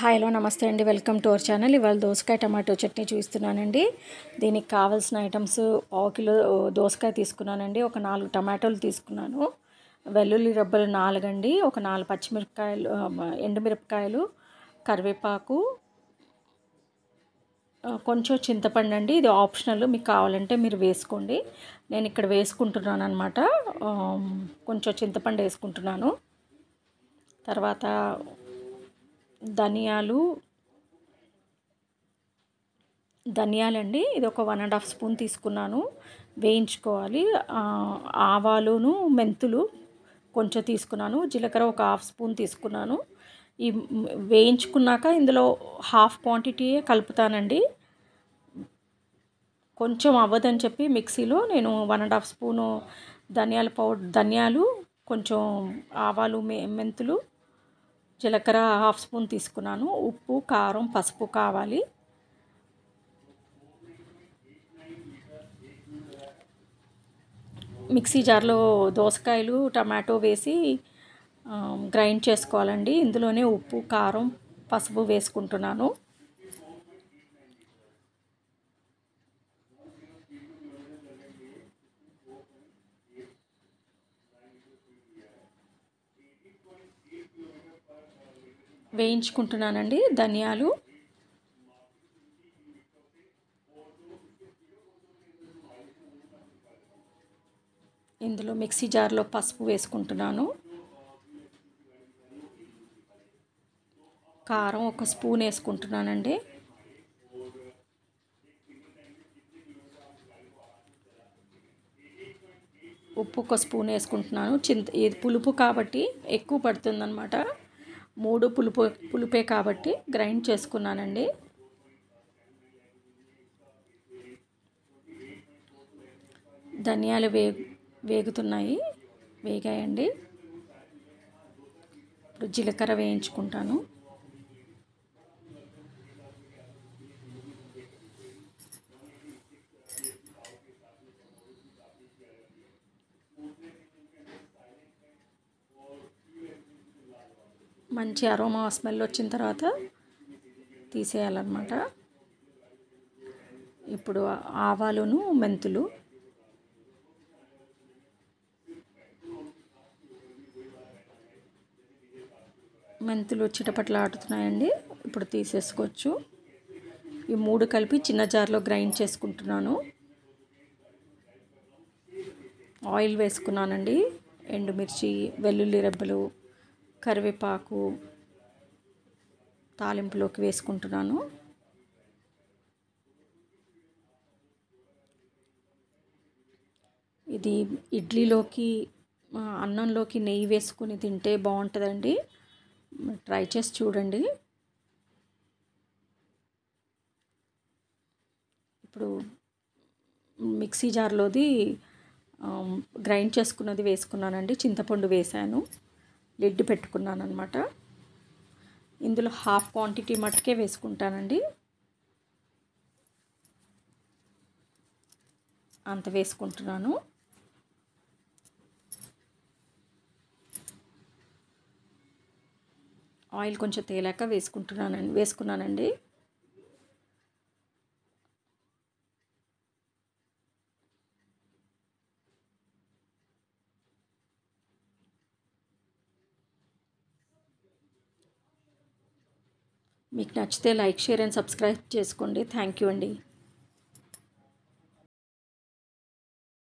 hi hello నమస్తే అండి welcome to our channel ఇవాళ దోసకాయ టమాటో చట్నీ చూపిస్తున్నానండి దీనికి కావాల్సిన ఐటమ్స్ పావు కిలో దోసకాయ తీసుకున్నానండి ఒక నాలుగు టమాటోలు తీసుకున్నాను వెల్లుల్లి రబ్బలు నాలుగండి ఒక నాలుగు పచ్చిమిరపకాయలు ఆ, ఎండుమిరపకాయలు కరివేపాకు ఆ, కొంచెం చింతపండు అండి ఇది ఆప్షనల్ మీకు కావాలంటే మీరు వేసుకోండి నేను ఇక్కడ వేసుకుంటున్నాను అనమాట కొంచెం చింతపండు వేసుకుంటున్నాను తర్వాత ధనియాలు ధనియాలండి ఇది ఒక వన్ అండ్ హాఫ్ స్పూన్ తీసుకున్నాను వేయించుకోవాలి ఆ, ఆవాలును మెంతులు కొంచెం తీసుకున్నాను జీలకర్ర ఒక హాఫ్ స్పూన్ తీసుకున్నాను ఈ మ్- వేయించుకున్నాక ఇందులో హాఫ్ క్వాంటిటీయే కలుపుతానండి కొంచెం అవ్వదని చెప్పి మిక్సీలో నేను వన్ అండ్ హాఫ్ స్పూను ధనియాల పౌడర్ ధనియాలు కొంచెం ఆవాలు మె మెంతులు జీలకర్ర హాఫ్ స్పూన్ తీసుకున్నాను ఉప్పు కారం పసుపు కావాలి మిక్సీ జార్లో దోసకాయలు టమాటో వేసి ఆ, గ్రైండ్ చేసుకోవాలండి ఇందులోనే ఉప్పు కారం పసుపు వేసుకుంటున్నాను వేయించుకుంటున్నానండి ధనియాలు ఇందులో మిక్సీ జార్లో పసుపు వేసుకుంటున్నాను కారం ఒక స్పూన్ వేసుకుంటున్నానండి ఉప్పు ఒక స్పూన్ వేసుకుంటున్నాను చింత ఇది పులుపు కాబట్టి ఎక్కువ పడుతుందన్నమాట మూడు పులుపు పులుపే కాబట్టి గ్రైండ్ చేసుకున్నానండి ధనియాలు వే వేగుతున్నాయి వేగాయండి ఇప్పుడు జీలకర్ర వేయించుకుంటాను మంచి అరోమా స్మెల్ వచ్చిన తర్వాత తీసేయాలన్నమాట ఇప్పుడు ఆవాలును మెంతులు మెంతులు చిటపట్ల ఆడుతున్నాయండి ఇప్పుడు తీసేసుకోవచ్చు ఈ మూడు కలిపి చిన్న జార్లో గ్రైండ్ చేసుకుంటున్నాను ఆయిల్ వేసుకున్నానండి ఎండుమిర్చి వెల్లుల్లి రెబ్బలు కరివేపాకు తాలింపులోకి వేసుకుంటున్నాను ఇది ఇడ్లీలోకి ఆ, అన్నంలోకి నెయ్యి వేసుకుని తింటే బాగుంటుందండి ట్రై చేసి చూడండి ఇప్పుడు మిక్సీ జార్లోది ఆ, గ్రైండ్ చేసుకున్నది వేసుకున్నానండి చింతపండు వేసాను లిడ్ పెట్టుకున్నాను అనమాట ఇందులో హాఫ్ క్వాంటిటీ మట్టుకే వేసుకుంటానండి అంత వేసుకుంటున్నాను ఆయిల్ కొంచెం తేలాక వేసుకుంటున్నానండి వేసుకున్నానండి మీకు నచ్చితే లైక్ షేర్ అండ్ సబ్స్క్రైబ్ చేసుకోండి థ్యాంక్ యూ అండి